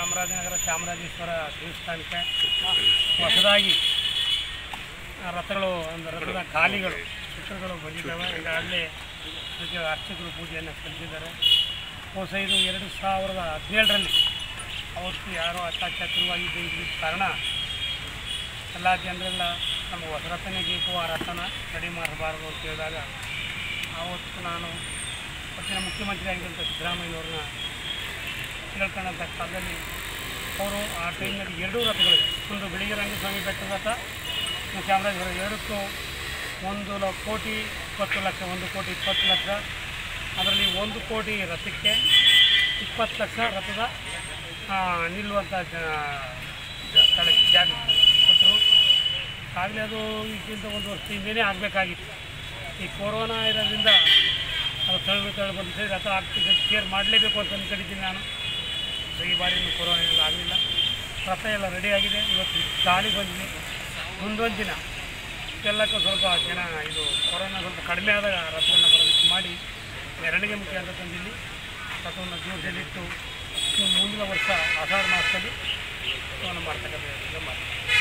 ಚಾಮರಾಜನಗರ ಚಾಮರಾಜೇಶ್ವರ ದೇವಸ್ಥಾನಕ್ಕೆ ಹೊಸದಾಗಿ ಆ ರಥಗಳು ಒಂದು ರಥದ ಖಾಲಿಗಳು ಚಿತ್ರಗಳು ಬಂದಿದ್ದಾವೆ ಈಗಾಗಲೇ ಅದಕ್ಕೆ ಅರ್ಚಕರು ಪೂಜೆಯನ್ನು ಸಲ್ಲಿಸಿದ್ದಾರೆ ಹೊಸ ಇದು ಎರಡು ಸಾವಿರದ ಹದಿನೇಳರಲ್ಲಿ ಅವತ್ತು ಯಾರೋ ಅತ್ಯಾಚಾರವಾಗಿ ಬೆಂಕಿದ ಕಾರಣ ಎಲ್ಲ ಜನರೆಲ್ಲ ನಮ್ಮ ಹೊಸ ರಥನೇ ಬೇಕು ಆ ರಥನ ರೆಡಿ ಮಾಡಬಾರ್ದು ಅಂತ ಹೇಳಿದಾಗ ಆವತ್ತು ನಾನು ಅವತ್ತಿನ ಮುಖ್ಯಮಂತ್ರಿ ಆಗಿದ್ದಂಥ ಸಿದ್ದರಾಮಯ್ಯವ್ರನ್ನ ಕೇಳ್ಕೊಂಡಂಥ ಕಾಲದಲ್ಲಿ ಅವರು ಆ ಟೈಮ್ನಲ್ಲಿ ಎರಡೂ ರಥಗಳಿವೆ ಒಂದು ಬೆಳಿಗ್ಗೆ ರಂಗಸ್ವಾಮಿ ಬೆಟ್ಟದ ರಥ ಮತ್ತು ಚಾಮರಾಜನಗರ ಎರಡಕ್ಕೂ ಒಂದು ಲ ಕೋಟಿ ಇಪ್ಪತ್ತು ಲಕ್ಷ ಒಂದು ಕೋಟಿ ಇಪ್ಪತ್ತು ಲಕ್ಷ ಅದರಲ್ಲಿ ಒಂದು ಕೋಟಿ ರಥಕ್ಕೆ ಇಪ್ಪತ್ತು ಲಕ್ಷ ರಥದ ಆ, ನಿಲ್ಲುವಂಥ ಜ- ಸ್ಥಳಕ್ಕೆ ಜಾಗ ಕೊಟ್ಟರು ಆಗಲೇ ಅದು ಈಗಿಂತ ಒಂದು ವರ್ಷ ಹಿಂದೆಯೇ ಆಗಬೇಕಾಗಿತ್ತು ಈ ಕೊರೋನಾ ಇರೋದ್ರಿಂದ ಅದು ತಳ್ಳು ತಳ್ಳು ಬಂದು ರಥ ಆಗ್ತಿದೆ ಕೇರ್ ಮಾಡಲೇಬೇಕು ಅಂತ ಅಂದ್ಕೊಂಡಿದ್ದೀನಿ ನಾನು ಸೊ ಈ ಬಾರಿ ಇನ್ನೂ ಕೊರೋನಾ ಎಲ್ಲ ಆಗಲಿಲ್ಲ ರಥ ಎಲ್ಲ ರೆಡಿಯಾಗಿದೆ ಇವತ್ತು ಗಾಳಿ ಬಂದಿದೆ ಮುಂದೊಂದು ದಿನ ಎಲ್ಲಕ್ಕೂ ಸ್ವಲ್ಪ ಜನ ಇದು ಕೊರೋನಾ ಸ್ವಲ್ಪ ಕಡಿಮೆ ಆದಾಗ ರಥವನ್ನು ಬರೋದಕ್ಕೆ ಮಾಡಿ ಮೆರವಣಿಗೆ ಮುಖ್ಯ ಅಂತ ತಂದಿಲ್ಲಿ ರಥವನ್ನು ಜೋಡಿಸಲಿಟ್ಟು ಇನ್ನು ಮುಂದಿನ ವರ್ಷ ಆಷಾಢ ಮಾಸದಲ್ಲಿ ಉತ್ಸವವನ್ನು ಮಾಡ್ತಕ್ಕಂಥ ವ್ಯವಸ್ಥೆ ಮಾಡ್ತೀವಿ